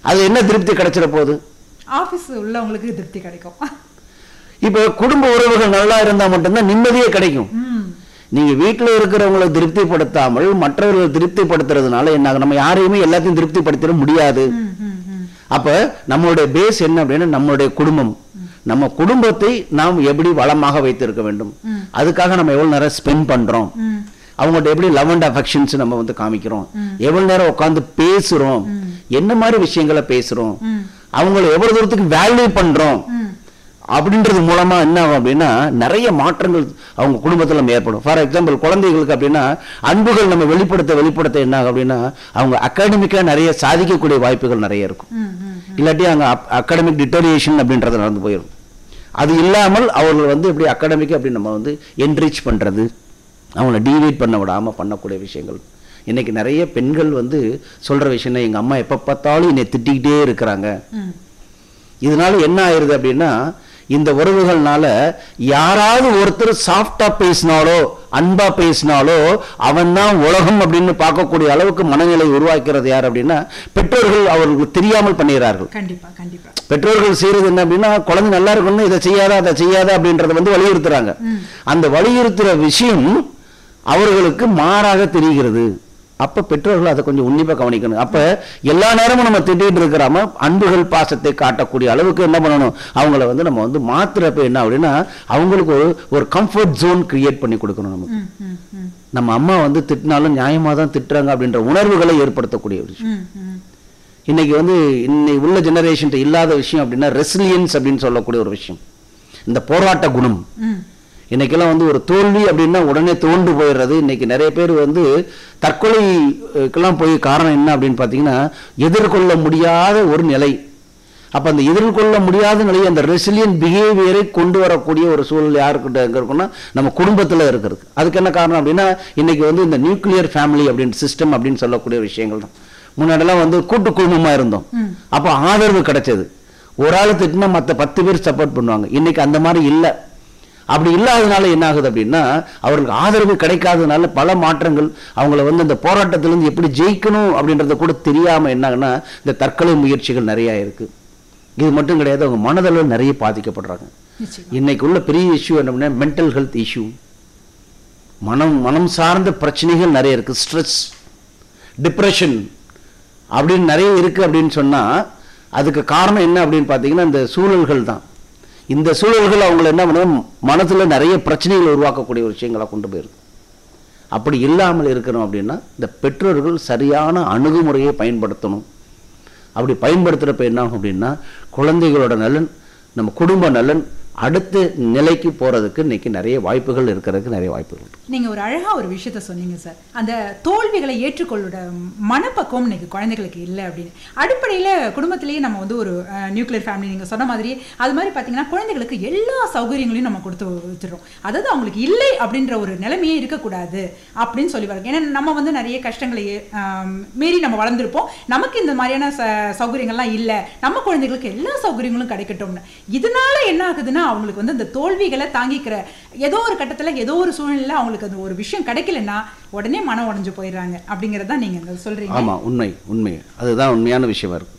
அது என்ன திருப்தி கிடைச்சிட போகுது ஆபீஸ் உள்ளவங்களுக்கு திருப்தி கிடைக்கும் இப்போ குடும்ப உறவுகள் நல்லா இருந்தா மட்டும்தான் நிம்மதியே கிடைக்கும் ம் நீங்க வீட்டுல இருக்கிறவங்களை திருப்திப்படுத்தாமல் மற்றவர்களை திருப்திப்படுத்துறதுனால என்ன ஆகும்? நம்ம யாரையுமே எல்லாத்தையும் திருப்திப்படுத்திட முடியாது ம், ம், ம். அப்ப நம்மளுடைய பேஸ் என்ன அப்படின்னா நம்மளுடைய குடும்பம் நம்ம குடும்பத்தை நாம் எப்படி வளமாக வைத்திருக்க வேண்டும் ம். அதுக்காக நம்ம எவ்வளவு நேரம் ஸ்பெண்ட் பண்றோம் ம் அவங்கள்ட்ட எப்படி லவ் அண்ட் அஃபெக்ஷன்ஸ் நம்ம வந்து காமிக்கிறோம் எவ்வளவு நேரம் உட்காந்து பேசுறோம் என்ன மாதிரி விஷயங்களை பேசுறோம் ம். அவங்கள எவ்வளவு தூரத்துக்கு வேல்யூ பண்றோம் ம் அப்படின்றது மூலமா என்ன ஆகும் அப்படின்னா நிறைய மாற்றங்கள் அவங்க குடும்பத்துல நம்ம ஏற்படும் ஃபார் எக்ஸாம்பிள் குழந்தைகளுக்கு அப்படின்னா அன்புகள் நம்ம வெளிப்படுத்த வெளிப்படுத்த என்ன ஆகும் அப்படின்னா அவங்க அகாடமிக்கா நிறைய சாதிக்கக்கூடிய வாய்ப்புகள் நிறைய இருக்கும் ம் ம் இல்லாட்டி அங்க அகாடமிக் டிட்டோரியேஷன் அப்படின்றது நடந்து போயிடும் அது இல்லாமல் அவர்கள் வந்து எப்படி அகாடமிக் அப்படி நம்ம வந்து என்ரிச் பண்றது அவங்கள டீவேட் பண்ண விடாம பண்ணக்கூடிய விஷயங்கள் இன்னைக்கு நிறைய பெண்கள் வந்து சொல்ற விஷயம் எங்க அம்மா எப்ப பார்த்தாலும் என்னை திட்டிக்கிட்டே இருக்கிறாங்க ம் இதனால என்ன ஆயிருது அப்படின்னா இந்த உறவுகள்னால யாராவது ஒருத்தர் சாஃப்டா பேசினாலோ அன்பா பேசினாலோ அவன் தான் உலகம் அப்படின்னு பார்க்கக்கூடிய அளவுக்கு மனநிலை உருவாக்கிறது யார் அப்படின்னா பெற்றோர்கள் அவர்களுக்கு தெரியாமல் பண்ணுகிறார்கள் கண்டிப்பா கண்டிப்பா பெற்றோர்கள் செய்யறது என்ன அப்படின்னா குழந்தை நல்லா இருக்கணும் இதை செய்யாத அதை செய்யாத அப்படின்றத வந்து வலியுறுத்துறாங்க அந்த வலியுறுத்துற விஷயம் அவர்களுக்கு மாறாக தெரிகிறது அப்ப பெற்றோர்கள் அதை கொஞ்சம் உன்னிப்பா கவனிக்கணும் அப்ப எல்லா நேரமும் நம்ம திட்டிட்டு இருக்கிறாம அன்புகள் பாசத்தை காட்டக்கூடிய அளவுக்கு என்ன பண்ணணும் அவங்கள வந்து நம்ம வந்து மாத்துறப்ப என்ன அப்படின்னா அவங்களுக்கு ஒரு ஒரு கம்ஃபர்ட் ஜோன் கிரியேட் பண்ணி கொடுக்கணும் நமக்கு ம் ம் ம் நம்ம அம்மா வந்து திட்டினாலும் நியாயமா தான் திட்டுறாங்க அப்படின்ற உணர்வுகளை ஏற்படுத்தக்கூடிய ஒரு விஷயம் ம் ம் இன்னைக்கு வந்து இன்னைக்கு உள்ள ஜெனரேஷன் இல்லாத விஷயம் அப்படின்னா ரெசிலியன்ஸ் அப்படின்னு சொல்லக்கூடிய ஒரு விஷயம் இந்த போராட்ட குணம் ம் இன்னைக்கெல்லாம் வந்து ஒரு தோல்வி அப்படின்னா உடனே தோண்டு போயிடுறது இன்னைக்கு நிறைய பேர் வந்து தற்கொலைக்கெல்லாம் போய் காரணம் என்ன அப்படின்னு பார்த்தீங்கன்னா எதிர்கொள்ள முடியாத ஒரு நிலை அப்ப அந்த எதிர்கொள்ள முடியாத நிலையை அந்த ரெசிலியன் பிஹேவியரை கொண்டு வரக்கூடிய ஒரு சூழல் யாருக்கிட்ட எங்க இருக்குன்னா நம்ம குடும்பத்துல இருக்கிறது அதுக்கு என்ன காரணம் அப்படின்னா இன்னைக்கு வந்து இந்த நியூக்ளியர் ஃபேமிலி அப்படின்னு சிஸ்டம் அப்படின்னு சொல்லக்கூடிய விஷயங்கள் தான் முன்னாடிலாம் வந்து கூட்டு குடும்பமா இருந்தோம் அப்போ ஆதரவு கிடைச்சது ஒரு ஆள் திட்டினா மற்ற பத்து பேர் சப்போர்ட் பண்ணுவாங்க இன்னைக்கு அந்த மாதிரி இல்லை அப்படி இல்லாதனால என்ன ஆகுது அப்படின்னா அவர்களுக்கு ஆதரவு கிடைக்காதனால பல மாற்றங்கள் அவங்கள வந்து அந்த போராட்டத்திலிருந்து எப்படி ஜெயிக்கணும் அப்படின்றத கூட தெரியாம என்ன ஆகுன்னா இந்த தற்கொலை முயற்சிகள் நிறைய இருக்கு இது மட்டும் கிடையாது அவங்க மனதளவில் நிறைய பாதிக்கப்படுறாங்க நிச்சயம் இன்னைக்கு உள்ள பெரிய இஷ்யூ என்ன அப்படின்னா மென்டல் ஹெல்த் இஷ்யூ மனம் மனம் சார்ந்த பிரச்சனைகள் நிறைய இருக்கு ஸ்ட்ரெஸ் டிப்ரெஷன் அப்படின்னு நிறைய இருக்கு அப்படின்னு சொன்னா அதுக்கு காரணம் என்ன அப்படின்னு பார்த்தீங்கன்னா இந்த சூழல்கள் தான் இந்த சூழல்கள் அவங்களை என்ன பண்ணும் மனசுல நிறைய பிரச்சனைகள் உருவாக்கக்கூடிய ஒரு விஷயங்களா கொண்டு போயிருக்கு அப்படி இல்லாமல் இருக்கணும் அப்படின்னா இந்த பெற்றோர்கள் சரியான அணுகுமுறையை பயன்படுத்தணும் அப்படி பயன்படுத்துறப்ப என்ன ஆகும் அப்படின்னா குழந்தைகளோட நலன் நம்ம குடும்ப நலன் அடுத்த நிலைக்கு போறதுக்கு இன்னைக்கு நிறைய வாய்ப்புகள் இருக்கிறதுக்கு நிறைய வாய்ப்புகள் இருக்கு. நீங்க ஒரு அழகா ஒரு விஷயத்த சொன்னீங்க சார் அந்த தோல்விகளை ஏற்றுக்கொள்ளுட மனப்பக்குவம் இன்னைக்கு குழந்தைகளுக்கு இல்லை அப்படின்னு அடிப்படையில குடும்பத்திலேயே நம்ம வந்து ஒரு நியூக்ளியர் ஃபேமிலி நீங்க சொன்ன மாதிரி அது மாதிரி பாத்தீங்கன்னா குழந்தைகளுக்கு எல்லா சௌகரியங்களையும் நம்ம கொடுத்து வச்சிடறோம் அதாவது அவங்களுக்கு இல்லை அப்படின்ற ஒரு நிலைமையே இருக்கக்கூடாது அப்படின்னு சொல்லி வரோம் ஏன்னா நம்ம வந்து நிறைய கஷ்டங்களை ஆம், மீறி நம்ம வளர்ந்துருப்போம் நமக்கு இந்த மாதிரியான ச- சௌகரியங்கள்லாம் இல்லை நம்ம குழந்தைகளுக்கு எல்லா சௌகரியங்களும் கிடைக்கட்டும்னு இதனால என்ன ஆகுதுன்னா அவங்களுக்கு வந்து இந்த தோல்விகளை தாங்கிக்கிற ஏதோ ஒரு கட்டத்துல ஏதோ ஒரு சூழ்நிலை அவங்களுக்கு அந்த ஒரு விஷயம் கிடைக்கலன்னா உடனே மனம் உடைஞ்சு போயிடுறாங்க அப்படிங்கறத நீங்க இங்க சொல்றீங்க ஆமா உண்மை உண்மை அதுதான் உண்மையான விஷயமா இருக்கு